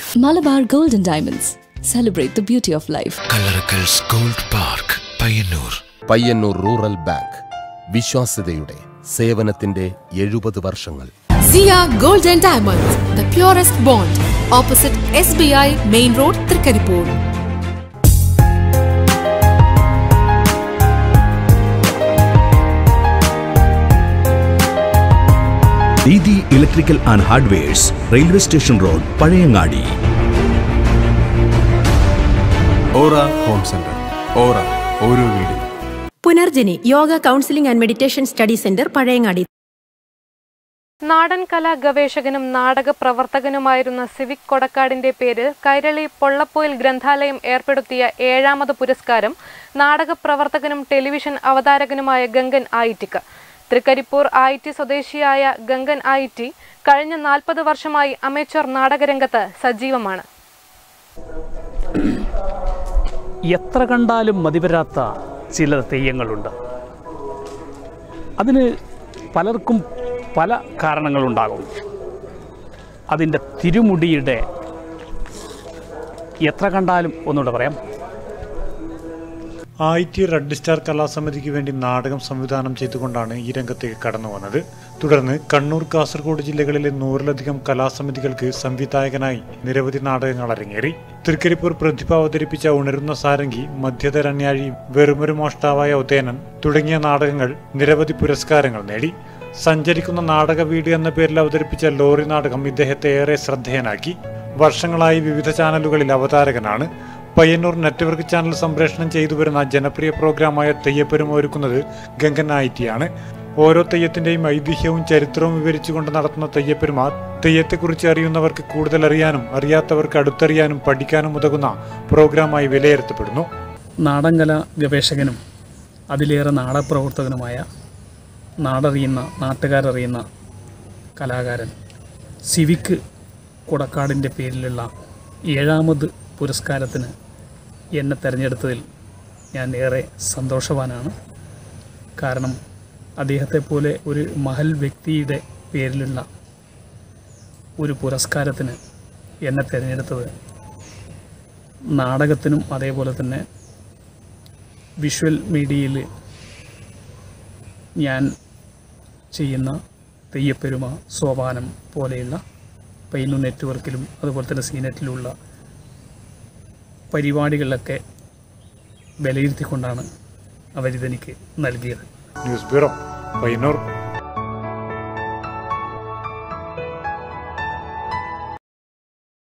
Malabar Gold and Diamonds. Celebrate the beauty of life. കല്ലറക്കൽസ് gold park Payyannur Payyannur rural bank വിശ്വാസ്യതയുടെ സേവനത്തിന്റെ എഴുപത് വർഷങ്ങൾ Zia Gold and Diamonds, the purest bond. Opposite SBI Main Road, Trikaripur. Didi electrical and hardwares railway station road Pazhayangadi Aura home centre Aura ഓരോ വീടും Punarjani yoga counselling and meditation study centre Pazhayangadi നാടൻ കലാ ഗവേഷകനും നാടക പ്രവർത്തകനുമായിരുന്ന civic കൊടക്കാടിന്റെ പേരിൽ കൈരളി പൊള്ളപ്പോയിൽ ഗ്രന്ഥാലയം ഏർപ്പെടുത്തിയ ഏഴാമത് പുരസ്കാരം നാടക പ്രവർത്തകനും ടെലിവിഷൻ അവതാരകനുമായ ഗംഗൻ ആയിറ്റിക്ക് തൃക്കരിപ്പൂർ ആയിറ്റി സ്വദേശിയായ ഗംഗൻ ആയിറ്റി കഴിഞ്ഞ നാൽപ്പത് വർഷമായി അമേച്ചർ നാടകരംഗത്ത് സജീവമാണ് എത്ര കണ്ടാലും മതിവരാത്ത ചില തെയ്യങ്ങളുണ്ട് അതിന് പലർക്കും പല കാരണങ്ങളുണ്ടാകും അതിൻ്റെ തിരുമുടിയുടെ എത്ര കണ്ടാലും ഒന്നുകൂടെ പറയാം ഐ ടി റെഡ് സ്റ്റാർ കലാസമിതിക്ക് വേണ്ടി നാടകം സംവിധാനം ചെയ്തുകൊണ്ടാണ് ഈ രംഗത്തേക്ക് കടന്നു വന്നത് തുടർന്ന് കണ്ണൂർ കാസർഗോഡ് ജില്ലകളിലെ നൂറിലധികം കലാസമിതികൾക്ക് സംവിധായകനായി നിരവധി നാടകങ്ങൾ അരങ്ങേറി തൃക്കരിപ്പൂർ പ്രതിഭ അവതരിപ്പിച്ച ഉണരുന്ന സാരംഗി മധ്യതരണ്യാഴി വെറുമൊരു മോഷ്ടാവായ ഉദയനൻ തുടങ്ങിയ നാടകങ്ങൾ നിരവധി പുരസ്കാരങ്ങൾ നേടി സഞ്ചരിക്കുന്ന നാടക വീട് എന്ന പേരിൽ അവതരിപ്പിച്ച ലോറി നാടകം ഇദ്ദേഹത്തെ ഏറെ ശ്രദ്ധേയനാക്കി വർഷങ്ങളായി വിവിധ ചാനലുകളിൽ അവതാരകനാണ് പയ്യന്നൂർ നെറ്റ്വർക്ക് ചാനൽ സംപ്രേഷണം ചെയ്തു വരുന്ന ജനപ്രിയ പ്രോഗ്രാമായ തെയ്യപ്പെരുമ ഒരുക്കുന്നത് ഗംഗൻ ആയിറ്റിയാണ് ഓരോ തെയ്യത്തിന്റെയും ഐതിഹ്യവും ചരിത്രവും വിവരിച്ചുകൊണ്ട് നടത്തുന്ന തെയ്യപ്പെരുമ തെയ്യത്തെക്കുറിച്ച് അറിയുന്നവർക്ക് കൂടുതൽ അറിയാനും അറിയാത്തവർക്ക് അടുത്തറിയാനും പഠിക്കാനും ഉതകുന്ന പ്രോഗ്രാമായി വിലയിരുത്തപ്പെടുന്നു നാടൻകല ഗവേഷകനും അതിലേറെ നാടകപ്രവർത്തകനുമായ നാടറിയുന്ന നാട്ടുകാരറിയുന്ന കലാകാരൻ സിവിക്ക് കൊടക്കാടിൻ്റെ പേരിലുള്ള ഏഴാമത് പുരസ്കാരത്തിന് എന്നെ തിരഞ്ഞെടുത്തതിൽ ഞാൻ ഏറെ സന്തോഷവാനാണ് കാരണം അദ്ദേഹത്തെ പോലെ ഒരു മഹൽ വ്യക്തിയുടെ പേരിലുള്ള ഒരു പുരസ്കാരത്തിന് എന്നെ തിരഞ്ഞെടുത്തത് നാടകത്തിനും അതേപോലെ തന്നെ വിഷ്വൽ മീഡിയയിൽ ഞാൻ ചെയ്യുന്ന തെയ്യപ്പെരുമ സോപാനം പോലെയുള്ള പൈനു നെറ്റ്വർക്കിലും അതുപോലെ തന്നെ സീനെറ്റിലുള്ള പരിപാടികളിലൊക്കെ വിലയിരുത്തിക്കൊണ്ടാണ് അവരിതെനിക്ക് നൽകിയത് ന്യൂസ് ബ്യൂറോ പയ്യന്നൂർ